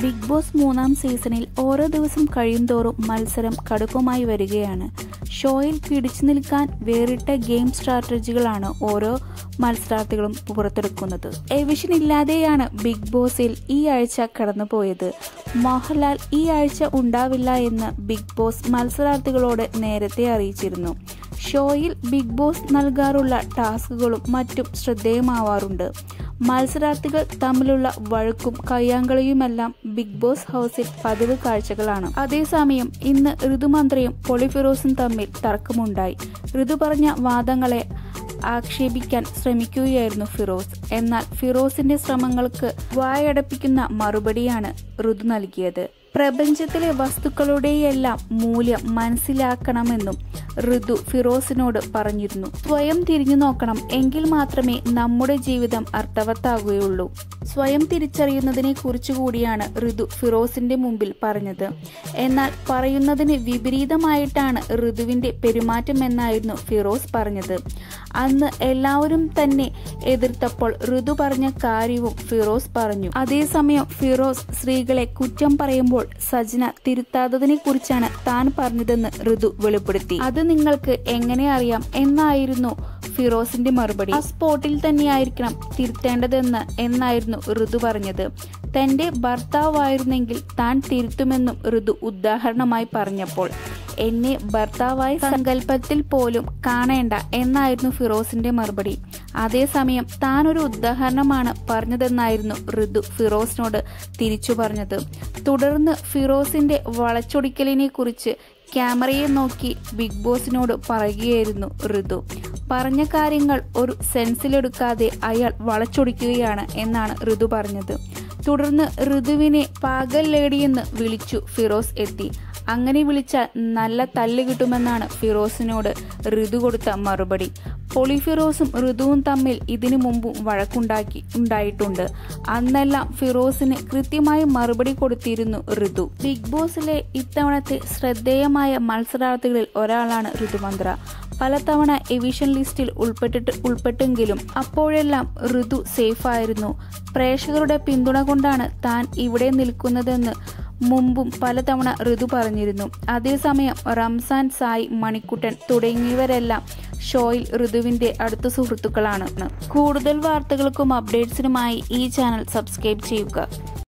big boss മൂന്നാം സീസണിൽ ഓരോ ദിവസം കഴിയുന്തോറും മത്സരം കടുപ്പമായി വരികയാണ് ഷോയിൽ പിടിച്ചു നിൽക്കാൻ വേറിട്ട ഗെയിം സ്ട്രാറ്റജികളാണ് ഓരോ മത്സരാർത്ഥികളും പുറത്തെടുക്കുന്നത് എവിഷൻ ഇല്ലാതെയാണ് ബിഗ് ബോസിൽ ഈ ആഴ്ച കടന്നുപോയത് മോഹൻലാൽ ഈ ആഴ്ച ഉണ്ടാവില്ല എന്ന് ബിഗ് ബോസ് മത്സരാർത്ഥികളോട് നേരത്തെ അറിയിച്ചിരുന്നു ഷോയിൽ ബിഗ് ബോസ് നൽകാറുള്ള ടാസ്കുകളും മറ്റും ശ്രദ്ധേയമാവാറുണ്ട് മത്സരാർത്ഥികൾ തമ്മിലുള്ള വഴക്കും കയ്യാങ്കളിയുമെല്ലാം ബിഗ് ബോസ് ഹൗസിൽ പതിവ് കാഴ്ചകളാണ് അതേസമയം ഇന്ന് ഋതുമന്ത്രിയും പൊളിഫിറോസും തമ്മിൽ തർക്കമുണ്ടായി ഋതു പറഞ്ഞ വാദങ്ങളെ ആക്ഷേപിക്കാൻ ശ്രമിക്കുകയായിരുന്നു ഫിറോസ് എന്നാൽ ഫിറോസിന്റെ ശ്രമങ്ങൾക്ക് വായടപ്പിക്കുന്ന മറുപടിയാണ് ഋതു നൽകിയത് പ്രപഞ്ചത്തിലെ വസ്തുക്കളുടെയെല്ലാം മൂല്യം മനസ്സിലാക്കണമെന്നും ഋതു ഫിറോസിനോട് പറഞ്ഞിരുന്നു സ്വയം തിരിഞ്ഞു നോക്കണം എങ്കിൽ മാത്രമേ നമ്മുടെ ജീവിതം അർത്ഥവത്താകുകയുള്ളൂ സ്വയം തിരിച്ചറിയുന്നതിനെ കുറിച്ച് കൂടിയാണ് ഋതു ഫിറോസിന്റെ മുമ്പിൽ പറഞ്ഞത് എന്നാൽ പറയുന്നതിന് വിപരീതമായിട്ടാണ് ഋതുവിന്റെ പെരുമാറ്റം എന്നായിരുന്നു ഫിറോസ് പറഞ്ഞത് അന്ന് എല്ലാവരും തന്നെ എതിർത്തപ്പോൾ ഋതു പറഞ്ഞ കാര്യവും ഫിറോസ് പറഞ്ഞു അതേസമയം ഫിറോസ് സ്ത്രീകളെ കുറ്റം പറയുമ്പോൾ സജന തിരുത്താത്തതിനെ കുറിച്ചാണ് താൻ പറഞ്ഞതെന്ന് ഋതു വെളിപ്പെടുത്തി അത് നിങ്ങൾക്ക് എങ്ങനെ അറിയാം എന്നായിരുന്നു ഫിറോസിന്റെ മറുപടി ആ സ്പോട്ടിൽ തന്നെയായിരിക്കണം തിരുത്തേണ്ടതെന്ന് എന്നായിരുന്നു ഋതു പറഞ്ഞത് തന്റെ ഭർത്താവായിരുന്നെങ്കിൽ താൻ തിരുത്തുമെന്നും ഋതു ഉദാഹരണമായി പറഞ്ഞപ്പോൾ എന്നെ ഭർത്താവായ സങ്കല്പത്തിൽ പോലും കാണേണ്ട എന്നായിരുന്നു ഫിറോസിന്റെ മറുപടി അതേസമയം താൻ ഒരു ഉദാഹരണമാണ് പറഞ്ഞതെന്നായിരുന്നു ഋതു ഫിറോസിനോട് തിരിച്ചു പറഞ്ഞത് തുടർന്ന് ഫിറോസിന്റെ വളച്ചൊടിക്കലിനെ കുറിച്ച് ക്യാമറയെ നോക്കി ബിഗ് ബോസിനോട് പറയുകയായിരുന്നു ഋതു പറഞ്ഞ കാര്യങ്ങൾ ഒരു സെൻസിലെടുക്കാതെ അയാൾ വളച്ചൊടിക്കുകയാണ് എന്നാണ് ഋതു പറഞ്ഞത് തുടർന്ന് ഋതുവിനെ പാകൽ ലേഡിയെന്ന് വിളിച്ചു ഫിറോസ് എത്തി അങ്ങനെ വിളിച്ചാൽ നല്ല തല്ല് കിട്ടുമെന്നാണ് ഫിറോസിനോട് ഋതു കൊടുത്ത മറുപടി പൊളിഫിറോസും ഋതുവും തമ്മിൽ ഇതിനു മുമ്പും വഴക്കുണ്ടാക്കി ഉണ്ടായിട്ടുണ്ട് അന്നെല്ലാം ഫിറോസിന് കൃത്യമായി മറുപടി കൊടുത്തിരുന്നു ഋതു ബിഗ് ബോസിലെ ഇത്തവണത്തെ ശ്രദ്ധേയമായ മത്സരാർത്ഥികളിൽ ഒരാളാണ് ഋതുമന്ത്ര പലതവണ എവിഷൻ ലിസ്റ്റിൽ ഉൾപ്പെട്ടിട്ട് ഉൾപ്പെട്ടെങ്കിലും അപ്പോഴെല്ലാം ഋതു സേഫായിരുന്നു പ്രേക്ഷകരുടെ പിന്തുണ കൊണ്ടാണ് താൻ ഇവിടെ നിൽക്കുന്നതെന്ന് മുമ്പും പലതവണ ഋതു പറഞ്ഞിരുന്നു അതേസമയം റംസാൻ സായി മണിക്കുട്ടൻ തുടങ്ങിയവരെല്ലാം ഷോയിൽ ഋതുവിന്റെ അടുത്ത സുഹൃത്തുക്കളാണ് കൂടുതൽ വാർത്തകൾക്കും അപ്ഡേറ്റ്സിനുമായി ഈ ചാനൽ സബ്സ്ക്രൈബ് ചെയ്യുക